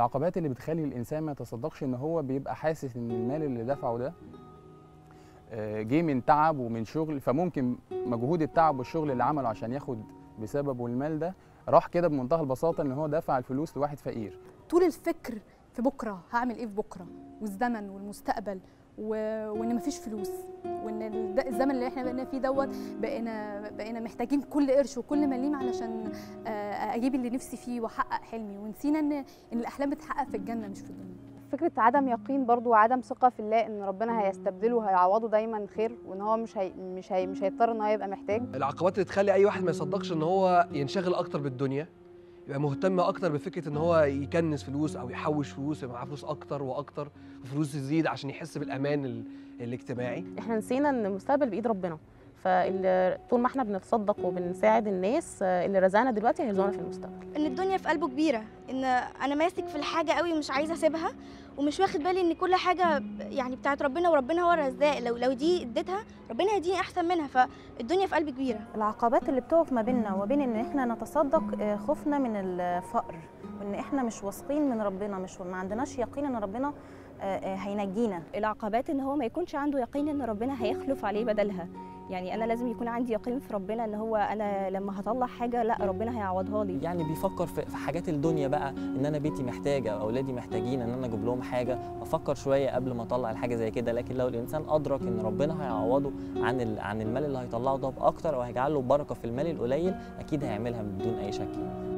العقبات اللي بتخلي الانسان ما يتصدقش ان هو بيبقى حاسس ان المال اللي دفعه ده آه، جه من تعب ومن شغل فممكن مجهود التعب والشغل اللي عمله عشان ياخد بسببه المال ده راح كده بمنتهى البساطه ان هو دفع الفلوس لواحد فقير طول الفكر في بكره هعمل ايه في بكره والزمن والمستقبل و... وان مفيش فلوس وان الد- الزمن اللي احنا بقينا فيه دوت بقينا بقينا محتاجين كل قرش وكل مليم علشان آه، اجيب اللي نفسي فيه واحقق حلمي ونسينا ان ان الاحلام بتتحقق في الجنه مش في الدنيا فكرة عدم يقين برضو وعدم ثقة في الله ان ربنا هيستبدله وهيعوضه دايما خير وان هو مش هي مش هي مش هيضطر ان هو يبقى محتاج العقبات اللي تخلي اي واحد ما يصدقش ان هو ينشغل اكتر بالدنيا يبقى مهتم اكتر بفكره ان هو يكنس فلوس او يحوش فلوس يبقى معاه فلوس اكتر واكتر وفلوس تزيد عشان يحس بالامان ال- الاجتماعي احنا نسينا ان المستقبل بايد ربنا فطول ما احنا بنتصدق وبنساعد الناس آه، اللي رزقنا دلوقتي هيرزقنا في المستقبل ان الدنيا في قلبه كبيره ان انا ماسك في الحاجه قوي ومش عايزه اسيبها ومش واخد بالي ان كل حاجه ب- يعني بتاعت ربنا وربنا هو الرزاق لو لو دي اديتها ربنا هيديني احسن منها فالدنيا في قلبي كبيره العقبات اللي بتقف ما بيننا وبين ان احنا نتصدق آه، خوفنا من الفقر وان احنا مش واثقين من ربنا مش ما عندناش يقين ان ربنا آه، آه، هينجينا العقبات ان هو ما يكونش عنده يقين ان ربنا هيخلف عليه بدلها يعني انا لازم يكون عندي يقين في ربنا ان هو انا لما هطلع حاجه لا ربنا هيعوضها لي يعني بيفكر في في حاجات الدنيا بقى ان انا بيتي محتاجه او اولادي محتاجين ان انا اجيب لهم حاجه افكر شويه قبل ما اطلع الحاجه زي كده لكن لو الانسان ادرك ان ربنا هيعوضه عن ال- عن المال اللي هيطلعه ده باكتر او هيجعل له بركه في المال القليل اكيد هيعملها بدون اي شك يعني.